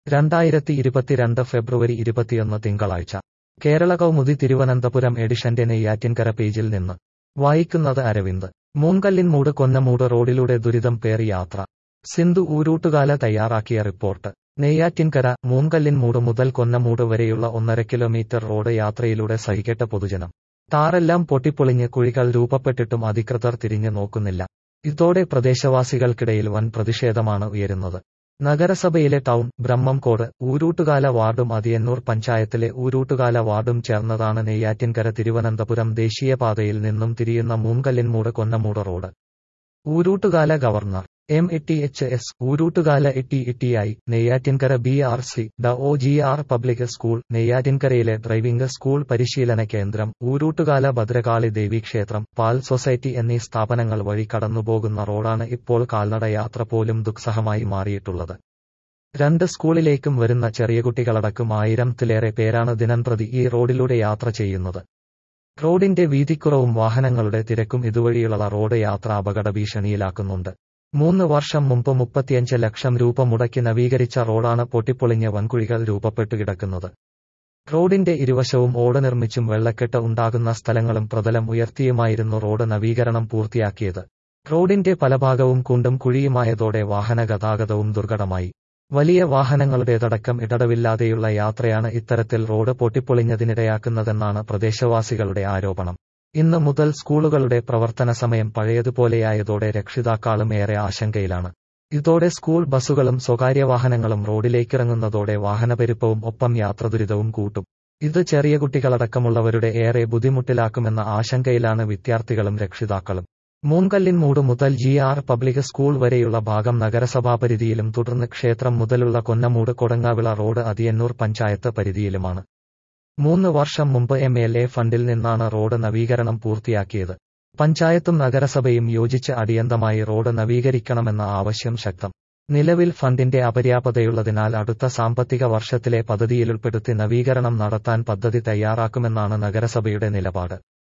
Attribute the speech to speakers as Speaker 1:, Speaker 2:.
Speaker 1: രണ്ടായിരത്തി ഇരുപത്തിരണ്ട് ഫെബ്രുവരി ഇരുപത്തിയൊന്ന് തിങ്കളാഴ്ച കേരള കൗമുദി തിരുവനന്തപുരം എഡിഷന്റെ നെയ്യാറ്റിൻകര പേജിൽ നിന്ന് വായിക്കുന്നത് അരവിന്ദ് മൂങ്കല്ലിൻമൂട് കൊന്നമൂട് റോഡിലൂടെ ദുരിതം പേറി യാത്ര സിന്ധു ഊരൂട്ടുകാല തയ്യാറാക്കിയ റിപ്പോർട്ട് നെയ്യാറ്റിൻകര മൂങ്കല്ലിൻമൂട് മുതൽ കൊന്നമൂട് വരെയുള്ള ഒന്നര കിലോമീറ്റർ റോഡ് യാത്രയിലൂടെ സഹിക്കട്ട പൊതുജനം ടാറെല്ലാം പൊട്ടിപ്പൊളിഞ്ഞ് കുഴികൾ രൂപപ്പെട്ടിട്ടും അധികൃതർ തിരിഞ്ഞു നോക്കുന്നില്ല ഇതോടെ പ്രദേശവാസികൾക്കിടയിൽ വൻ പ്രതിഷേധമാണ് ഉയരുന്നത് നഗരസഭയിലെ ടൗൺ ബ്രഹ്മംകോട് ഊരൂട്ടുകാല വാർഡും അതിയന്നൂർ പഞ്ചായത്തിലെ ഊരൂട്ടുകാല വാർഡും ചേർന്നതാണ് നെയ്യാറ്റിൻകര തിരുവനന്തപുരം ദേശീയപാതയിൽ നിന്നും തിരിയുന്ന Moonkallinmoodu Konnamoodu road Ooruttukala governor M E T H S Ooruttukala E T T I Neyyattinkara B R C D O G R public school നെയ്യാറ്റിൻകരയിലെ ഡ്രൈവിംഗ് സ്കൂൾ പരിശീലന കേന്ദ്രം ഊരൂട്ടുകാല ഭദ്രകാളി ദേവീക്ഷേത്രം പാൽ സൊസൈറ്റി എന്നീ സ്ഥാപനങ്ങൾ വഴി കടന്നുപോകുന്ന റോഡാണ് ഇപ്പോൾ കാൽനട യാത്ര പോലും ദുസ്സഹമായി മാറിയിട്ടുള്ളത് രണ്ട് സ്കൂളിലേക്കും വരുന്ന ചെറിയ കുട്ടികളടക്കം ആയിരത്തിലേറെ പേരാണ് ദിനംപ്രതി ഈ റോഡിലൂടെ യാത്ര ചെയ്യുന്നത് റോഡിന്റെ വീതിക്കുറവും വാഹനങ്ങളുടെ തിരക്കും ഇതുവഴിയുള്ള റോഡ് യാത്ര അപകട ഭീഷണിയിലാക്കുന്നുണ്ട് മൂന്ന് വർഷം മുമ്പ് മുപ്പത്തിയഞ്ച് ലക്ഷം രൂപ മുടക്കി നവീകരിച്ച റോഡാണ് പൊട്ടിപ്പൊളിഞ്ഞ വൻകുഴികൾ രൂപപ്പെട്ടു കിടക്കുന്നത് റോഡിന്റെ ഇരുവശവും ഓട് നിർമ്മിച്ചും വെള്ളക്കെട്ട് ഉണ്ടാകുന്ന സ്ഥലങ്ങളും പ്രതലം ഉയർത്തിയുമായിരുന്നു റോഡ് നവീകരണം പൂർത്തിയാക്കിയത് റോഡിന്റെ പല ഭാഗവും കുണ്ടും കുഴിയുമായതോടെ വാഹന ഗതാഗതവും ദുർഘടമായി വലിയ വാഹനങ്ങളുടേതടക്കം ഇടതവില്ലാതെയുള്ള യാത്രയാണ് ഇത്തരത്തിൽ റോഡ് പൊട്ടിപ്പൊളിഞ്ഞതിനിടയാക്കുന്നതെന്നാണ് പ്രദേശവാസികളുടെ ആരോപണം ഇന്ന് മുതൽ സ്കൂളുകളുടെ പ്രവർത്തന സമയം പഴയതുപോലെയായതോടെ രക്ഷിതാക്കളും ഏറെ ആശങ്കയിലാണ് ഇതോടെ സ്കൂൾ ബസ്സുകളും സ്വകാര്യ വാഹനങ്ങളും റോഡിലേക്കിറങ്ങുന്നതോടെ വാഹനപെരുപ്പവും ഒപ്പം യാത്രദുരിതവും കൂട്ടും ഇത് ചെറിയ കുട്ടികളടക്കമുള്ളവരുടെ ഏറെ ബുദ്ധിമുട്ടിലാക്കുമെന്ന ആശങ്കയിലാണ് വിദ്യാർത്ഥികളും രക്ഷിതാക്കളും മൂങ്കല്ലിൻമൂട് മുതൽ ജി ആർ പബ്ലിക് സ്കൂൾ വരെയുള്ള ഭാഗം നഗരസഭാ പരിധിയിലും തുടർന്ന് ക്ഷേത്രം മുതലുള്ള കൊന്നമൂട് കൊടങ്ങാവിള റോഡ് അതിയന്നൂർ പഞ്ചായത്ത് പരിധിയിലുമാണ് മൂന്ന് വർഷം മുമ്പ് എം എൽ എ ഫണ്ടിൽ നിന്നാണ് റോഡ് നവീകരണം പൂർത്തിയാക്കിയത് പഞ്ചായത്തും നഗരസഭയും യോജിച്ച് അടിയന്തമായി റോഡ് നവീകരിക്കണമെന്ന ആവശ്യം ശക്തം നിലവിൽ ഫണ്ടിന്റെ അപര്യാപ്തതയുള്ളതിനാൽ അടുത്ത സാമ്പത്തിക വർഷത്തിലെ പദ്ധതിയിലുൾപ്പെടുത്തി നവീകരണം നടത്താൻ പദ്ധതി തയ്യാറാക്കുമെന്നാണ് നഗരസഭയുടെ നിലപാട്